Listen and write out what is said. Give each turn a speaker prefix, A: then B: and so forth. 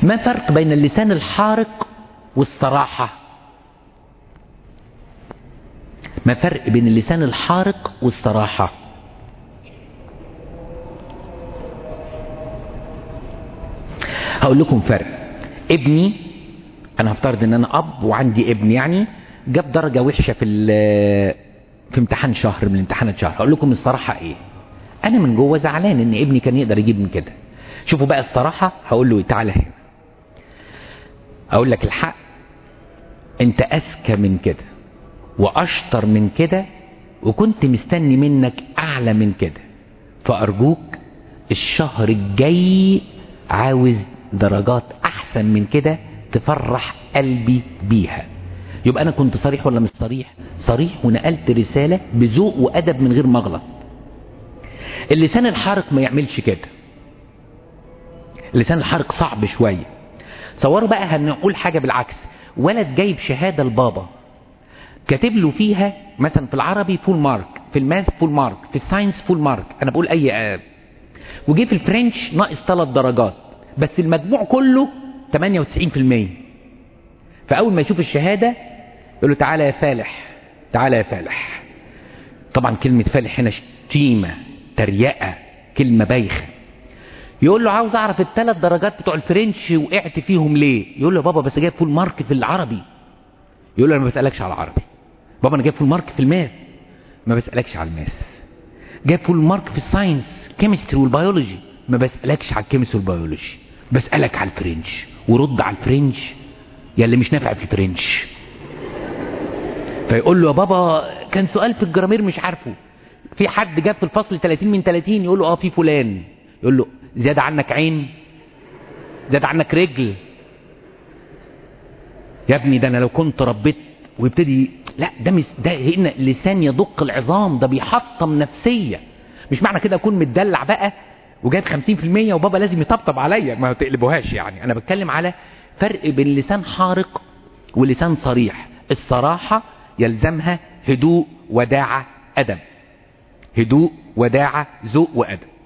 A: ما فرق بين اللسان الحارق والصراحة ما فرق بين اللسان الحارق والصراحة هقول لكم فرق ابني انا هفترض ان انا اب وعندي ابن يعني جاب درجة وحشة في في امتحان شهر من امتحانات شهر هقول لكم الصراحة ايه انا من جوه زعلان ان ابني كان يقدر يجيب من كده شوفوا بقى الصراحة هقول له تعالى هنا اقول لك الحق انت اذكى من كده واشطر من كده وكنت مستني منك اعلى من كده فارجوك الشهر الجاي عاوز درجات احسن من كده تفرح قلبي بيها يبقى انا كنت صريح ولا مش صريح صريح ونقلت رسالة بذوق وادب من غير مغلط اللسان الحارق ما يعملش كده اللسان الحارق صعب شوية صوروا بقى هنقول حاجة بالعكس ولد جايب شهادة لبابا كاتب له فيها مثلا في العربي فول مارك في الماث فول مارك في الساينس فول مارك انا بقول اي آه. وجي في الفرنش ناقص ثلاث درجات بس المجموع كله 98% فاول ما يشوف الشهادة يقول له تعالى يا فالح تعالى يا فالح طبعا كلمة فالح هنا شتيمة تريقة كلمة بايخة يقول له عاوز اعرف الثلاث درجات بتوع الفرنش وقعت فيهم ليه يقول له بابا بس جايب فول مارك في العربي يقول له انا ما بسألكش على العربي بابا انا جايب فول مارك في الماث ما بسألكش على الماث جايب فول مارك في الساينس كيمستري والبيولوجي ما بسألكش على الكيمستري والبيولوجي بسألك على الفرنش ورد على الفرنش يا اللي مش نافع في الفرنش فيقول له يا بابا كان سؤال في الجرامير مش عارفه في حد جاب في الفصل 30 من 30 يقول له اه في فلان يقول له زيادة عنك عين زيادة عنك رجل يا ابني ده انا لو كنت ربيت ويبتدي لا ده مش ده هنا لسان يدق العظام ده بيحطم نفسية مش معنى كده اكون متدلع بقى وجايب 50% وبابا لازم يطبطب عليا ما تقلبوهاش يعني انا بتكلم على فرق بين لسان حارق ولسان صريح الصراحة يلزمها هدوء وداعة أدب هدوء وداعة ذوق وأدب